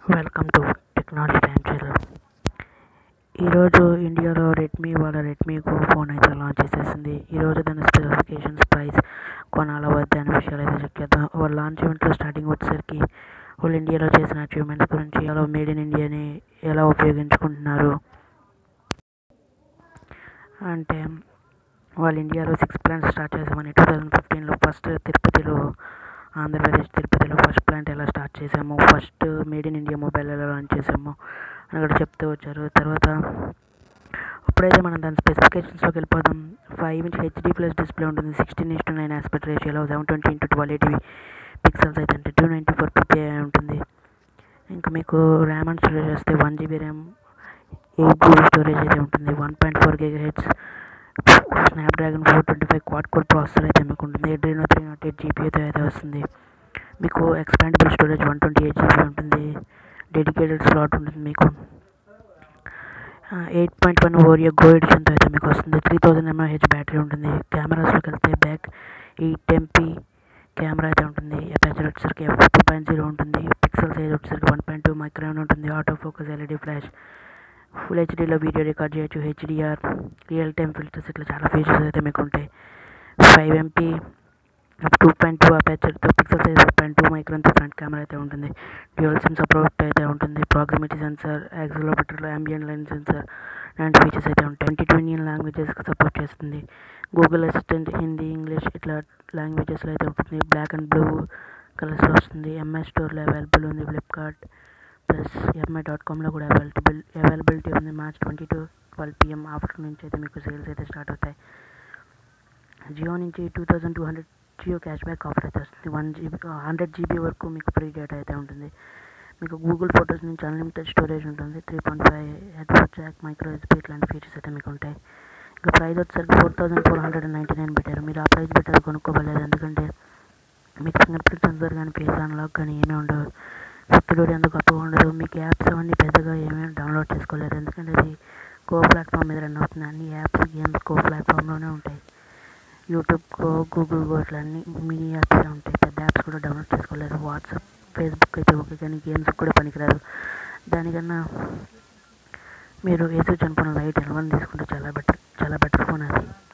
welcome to technology time channel ఈరోజు ఇండియాలో Redmi వాళ్ళ రెడ్మీ గో ఫోన్ అయితే లాంచ్ చేసేసింది ఈరోజు దాని స్పెసిఫికేషన్స్ ప్రైస్ కొనాలా వద్దా అనే విషయాలు అయితే చెక్ చేద్దాం వాళ్ళ లాంచ్ ఈవెంట్లో స్టార్టింగ్ వచ్చేసరికి వాళ్ళు ఇండియాలో చేసిన అచీవ్మెంట్స్ గురించి ఎలా మేడ్ ఇన్ ఇండియాని ఎలా ఉపయోగించుకుంటున్నారు అంటే వాళ్ళు ఇండియాలో సిక్స్ ప్లాంట్స్ స్టార్ట్ చేసామని టూ థౌజండ్ ఫిఫ్టీన్లో ఫస్ట్ తిరుపతిలో ఆంధ్రప్రదేశ్ తిరుపతిలో ఫస్ట్ ప్లాంట్ ఎలా స్టార్ట్ చేసాము first made in India mobile ఎలా లాంచ్ చేసాము అని కూడా చెప్తూ వచ్చారు తర్వాత ఇప్పుడైతే మనం దాని స్పెసిఫికేషన్స్లోకి వెళ్ళిపోదాం five inch HD plus display ఉంటుంది sixteen is to nine aspect రేషియోలో seven twenty into twelve eighty pixels అయితే అంటే టూ నైంటీ ఫోర్ పీపీఐ ఉంటుంది ఇంకా మీకు ర్యామ్ అండ్ స్టోరేజ్ వస్తే one GB RAM eight GB storage అయితే ఉంటుంది one point four gigahertz Snapdragon four twenty five quad core processor అయితే మీకు ఉంటుంది ఎడ్రీనో త్రీ నాట్ ఎయిట్ జీబీతో అయితే వస్తుంది మీకు expandable storage one twenty eight GB ఉంటుంది డెడికేటెడ్ స్లాట్ ఉంటుంది మీకు eight point one Oreo go ఎడిషన్తో అయితే మీకు వస్తుంది త్రీ థౌజండ్ ఎంఏహెచ్ బ్యాటరీ ఉంటుంది కెమెరాస్లోకి వెళ్తే బ్యాక్ ఎయిట్ ఎంపీ కెమెరా అయితే ఉంటుంది అపాచర్ వచ్చేసరికి ఎఫ్ టూ పాయింట్ జీరో ఉంటుంది పిక్సెల్ సైజ్ వచ్చేసరికి వన్ పాయింట్ టూ మైక్రోన్ ఉంటుంది auto focus LED flash full హెచ్డీలో వీడియో రికార్డ్ చేయొచ్చు హెచ్డిఆర్ రియల్ టైమ్ ఫిల్టర్స్ ఇట్లా చాలా ఫీచర్స్ అయితే మీకు ఉంటాయి five MP two point two అపాచర్తో pixel size five point two మైక్రోన్తో ఫ్రంట్ కెమెరా అయితే ఉంటుంది డ్యూయల్ సిమ్ సపోర్ట్ అయితే ఉంటుంది ప్రాక్సిమిటీ సెన్సర్ యాక్సిలోమీటర్లో అంబియన్ లైన్ సెన్సర్ లాంటి ఫీచర్స్ అయితే ఉంటాయి ట్వంటీ టూ ఇండియన్ లాంగ్వేజెస్కి సపోర్ట్ చేస్తుంది గూగుల్ అసిస్టెంట్ హిందీ ఇంగ్లీష్ ఇట్లా లాంగ్వేజెస్లో అయితే ఉంటుంది బ్లాక్ అండ్ బ్లూ కలర్స్లో వస్తుంది ఎంఎస్ స్టోర్లో అవైలబుల్ ఉంది ఫ్లిప్కార్ట్ ప్లస్ ఎంఐ డాట్ కామ్లో కూడా అవైలబుల్ అవైలబిలిటీ ఉంది March twenty two twelve PM afternoon నుంచి అయితే మీకు సేల్స్ అయితే స్టార్ట్ అవుతాయి జియో నుంచి two thousand two hundred Jio cash back offer అయితే వస్తుంది వన్ జీబీ హండ్రెడ్ జీబీ వరకు మీకు ఫ్రీ డేటా అయితే ఉంటుంది మీకు గూగుల్ ఫొటోస్ నుంచి అన్లిమిటెడ్ స్టోరేజ్ ఉంటుంది three point five headphone jack micro SD ఇట్లాంటి ఫీచర్స్ అయితే మీకు ఉంటాయి ఇంకా ప్రైస్ వచ్చేసరికి four thousand four hundred and ninety nine పెట్టారు మీరు ఆ ప్రైస్ పెట్టారు కొనుక్కోవలేదు ఎందుకంటే మీకు ఫింగర్ ప్రింట్ సెన్సర్ కానీ ఫేస్ అన్లాక్ కానీ ఏమీ ఉండవు సెక్యూరిటీ అంత గొప్పగా ఉండదు మీకు యాప్స్ అవన్నీ పెద్దగా ఏమీ డౌన్లోడ్ చేసుకోలేరు ఎందుకంటే అది కో ప్లాట్ఫామ్ మీద రన్ అవుతుంది అన్ని యాప్స్ గేమ్స్ కో ప్లాట్ఫామ్లోనే ఉంటాయి యూట్యూబ్ కో గూగుల్ కో ఇట్లా అన్ని మినీ యాప్స్ ఉంటాయి పెద్ద యాప్స్ కూడా డౌన్లోడ్ చేసుకోలేరు వాట్సాప్ ఫేస్బుక్ అయితే ఓకే కానీ గేమ్స్ కూడా పనికిరాదు దానికన్నా మీరు ఏసో అనుకున్న లైట్ ఎలవన్ తీసుకుంటే చాలా బెటర్ చాలా బెటర్ ఫోన్ అది